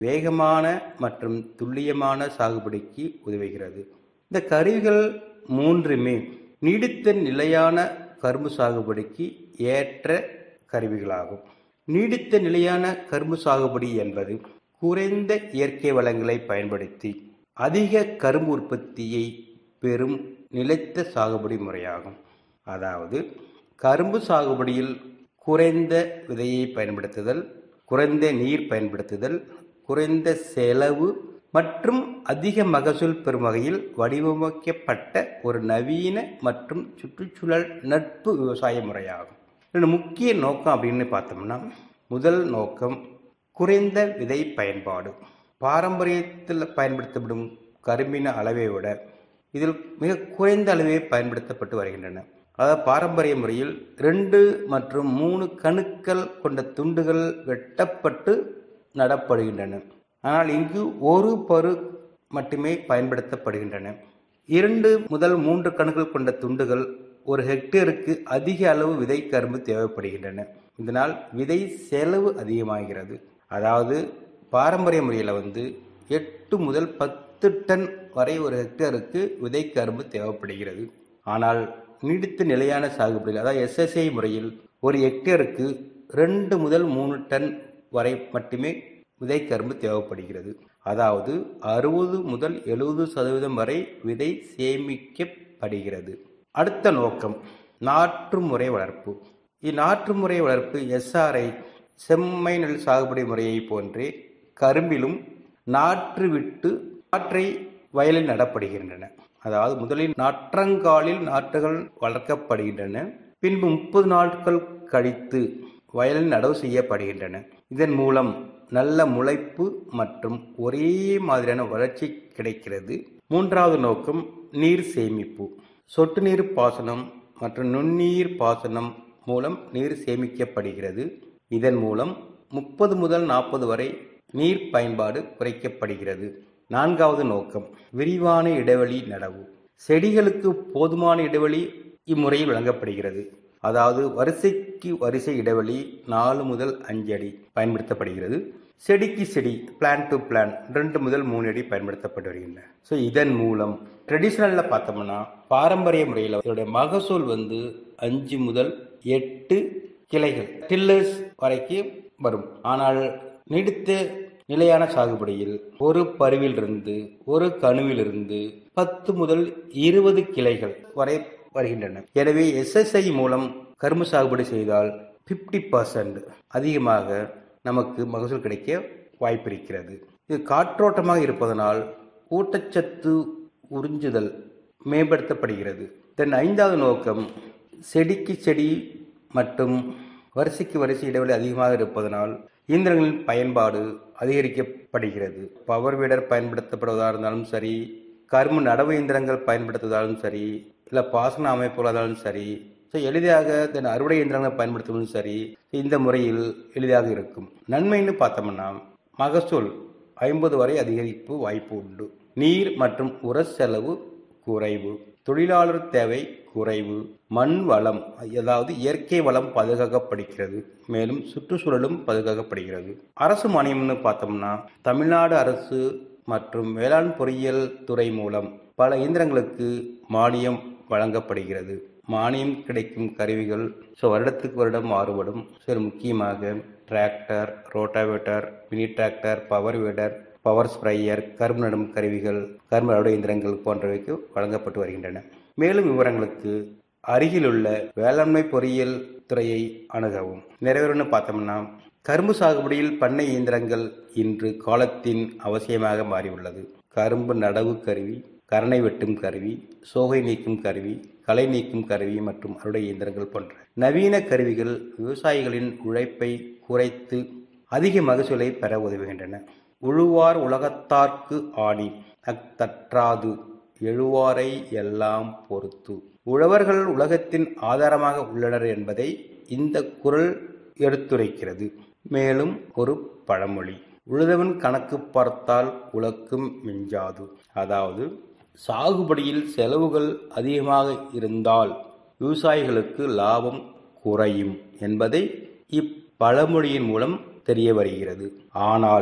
வேகமான மற்றும் துல்லியமான சாகுபடிக்கு உதவுகிறது இந்த கருவிகள் மூன்றுமே நீடித்த நிலையான கரும்பு சாகுபடிக்கு ஏற்ற கருவிகளாகும் நீடித்த நிலையான கரும்பு சாகுபடி என்பது குறைந்த இயற்கை வளங்களை பயன்படுத்தி அதிக கரும்பு உற்பத்தியை பெறும் நிலைத்த சாகுபடி முறையாகும் அதாவது கரும்பு சாகுபடியில் குறைந்த விதையை பயன்படுத்துதல் குறைந்த நீர் பயன்படுத்துதல் குறைந்த செலவு மற்றும் அதிக மகசூல் பெறும் வகையில் வடிவமைக்கப்பட்ட ஒரு நவீன மற்றும் சுற்றுச்சூழல் நட்பு விவசாய முறையாகும் இதன் முக்கிய நோக்கம் அப்படின்னு பார்த்தோம்னா முதல் நோக்கம் குறைந்த விதை பயன்பாடு பாரம்பரியத்தில் பயன்படுத்தப்படும் கரும்பின அளவை விட இதில் மிக குறைந்த அளவே பயன்படுத்தப்பட்டு வருகின்றன அதாவது பாரம்பரிய முறையில் ரெண்டு மற்றும் மூணு கணுக்கள் கொண்ட துண்டுகள் வெட்டப்பட்டு நடப்படுகின்றன ஆனால் இங்கு ஒரு பரு மட்டுமே பயன்படுத்தப்படுகின்றன இரண்டு முதல் மூன்று கணுக்கள் கொண்ட துண்டுகள் ஒரு ஹெக்டேருக்கு அதிக அளவு விதை கரும்பு தேவைப்படுகின்றன இதனால் விதை செலவு அதிகமாகிறது அதாவது பாரம்பரிய முறையில் வந்து எட்டு முதல் பத்து டன் வரை ஒரு ஹெக்டேருக்கு விதை கரும்பு தேவைப்படுகிறது ஆனால் நீடித்த நிலையான சாகுபடியில் அதாவது எஸ்எஸ்ஐ முறையில் ஒரு ஹெக்டேருக்கு ரெண்டு முதல் மூணு டன் வரை மட்டுமே விதை கரும்பு தேவைப்படுகிறது அதாவது அறுபது முதல் எழுபது சதவீதம் வரை விதை சேமிக்கப்படுகிறது அடுத்த நோக்கம் நாற்று முறை வளர்ப்பு இந்நாற்று முறை வளர்ப்பு எஸ்ஆர்ஐ செம்மை நெல் சாகுபடி முறையை போன்றே கரும்பிலும் நாற்று விட்டு நாற்றை வயலில் நடப்படுகின்றன அதாவது முதலில் நாற்றங்காலில் நாற்றுகள் வளர்க்கப்படுகின்றன பின்பு முப்பது நாட்கள் கழித்து வயலில் நடவு செய்யப்படுகின்றன இதன் மூலம் நல்ல முளைப்பு மற்றும் ஒரே மாதிரியான வளர்ச்சி கிடைக்கிறது மூன்றாவது நோக்கம் நீர் சேமிப்பு சொட்டு நீர் பாசனம் மற்றும் நுண்ணீர் பாசனம் மூலம் நீர் சேமிக்கப்படுகிறது இதன் மூலம் முப்பது முதல் நாற்பது வரை நீர் பயன்பாடு குறைக்கப்படுகிறது நான்காவது நோக்கம் விரிவான இடைவெளி நடவு செடிகளுக்கு போதுமான இடைவெளி இம்முறையில் வழங்கப்படுகிறது அதாவது வரிசைக்கு வரிசை இடைவெளி நாலு முதல் அஞ்சு அடி பயன்படுத்தப்படுகிறது செடிக்கு செடி பிளான் டு பிளான் ரெண்டு முதல் மூணு அடி பயன்படுத்தப்பட்டு வருகின்றன ஸோ இதன் மூலம் ட்ரெடிஷ்னலில் பார்த்தோம்னா பாரம்பரிய முறையில் இதோடைய மகசூல் வந்து அஞ்சு முதல் எட்டு கிளைகள் டில்லர்ஸ் வரைக்கும் வரும் ஆனால் நீடித்த நிலையான சாகுபடியில் ஒரு பருவிலிருந்து ஒரு கணுவிலிருந்து பத்து முதல் இருபது கிளைகள் வரை வருகின்றன எனவே எஸ்எஸ்ஐ மூலம் கரும்பு சாகுபடி செய்தால் பிப்டி பர்சன்ட் அதிகமாக நமக்கு மகசூல் கிடைக்க வாய்ப்பிருக்கிறது இது காற்றோட்டமாக இருப்பதனால் ஊட்டச்சத்து உறிஞ்சுதல் மேம்படுத்தப்படுகிறது தென் ஐந்தாவது நோக்கம் செடிக்கு செடி மற்றும் வரிசைக்கு வரிசை இடைவெளி அதிகமாக இருப்பதனால் இயந்திரங்களின் பயன்பாடு அதிகரிக்கப்படுகிறது பவர் வீடர் பயன்படுத்தப்படுவதாக இருந்தாலும் சரி கரும்பு நடவு இயந்திரங்கள் பயன்படுத்துவதாலும் சரி இல்லை பாசன அமைப்புகளாக இருந்தாலும் சரி ஸோ எளிதாக தென் அறுவடை இயந்திரங்களை பயன்படுத்துவதும் சரி இந்த முறையில் எளிதாக இருக்கும் நன்மைன்னு பார்த்தோம்னா மகசூல் ஐம்பது வரை அதிகரிப்பு வாய்ப்பு உண்டு நீர் மற்றும் உர செலவு குறைவு தொழிலாளர் தேவை குறைவு மண் வளம் அதாவது இயற்கை வளம் பாதுகாக்கப்படுகிறது மேலும் சுற்றுச்சூழலும் பாதுகாக்கப்படுகிறது அரசு மானியம்னு பார்த்தோம்னா தமிழ்நாடு அரசு மற்றும் வேளாண் பொறியியல் துறை மூலம் பல இயந்திரங்களுக்கு மானியம் வழங்கப்படுகிறது மானியம் கிடைக்கும் கருவிகள் ஸோ வருடத்துக்கு வருடம் மாறுபடும் சில முக்கியமாக tractor rotavator mini tractor power weeder power sprayer கரும்பு நடும் கருவிகள் கரும்பு அறுவடை இயந்திரங்கள் போன்றவைக்கு வழங்கப்பட்டு வருகின்றன மேலும் விவரங்களுக்கு அருகிலுள்ள வேளாண்மை பொறியியல் துறையை அணுகவும் நிறைவேறும்னு பார்த்தோம்னா கரும்பு சாகுபடியில் பண்ணை இயந்திரங்கள் இன்று காலத்தின் அவசியமாக மாறியுள்ளது கரும்பு நடவு கருவி கரணை வெட்டும் கருவி சோகை நீக்கும் கருவி களை நீக்கும் கருவி மற்றும் அறுவடை இயந்திரங்கள் போன்ற நவீன கருவிகள் விவசாயிகளின் உழைப்பை குறைத்து அதிக மகசூலை பெற உதவுகின்றன உழுவார் உலகத்தார்க்கு ஆணி அத்தற்றாது எழுவாரை எல்லாம் பொறுத்து உழவர்கள் உலகத்தின் ஆதாரமாக உள்ளனர் என்பதை இந்த குரல் எடுத்துரைக்கிறது மேலும் ஒரு பழமொழி உழுதவன் கணக்கு பார்த்தால் உலக்கும் மிஞ்சாது அதாவது சாகுபடியில் செலவுகள் அதிகமாக இருந்தால் விவசாயிகளுக்கு லாபம் குறையும் என்பதை இப்பழமொழியின் மூலம் தெரிய வருகிறது ஆனால்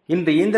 இன்று இயந்திர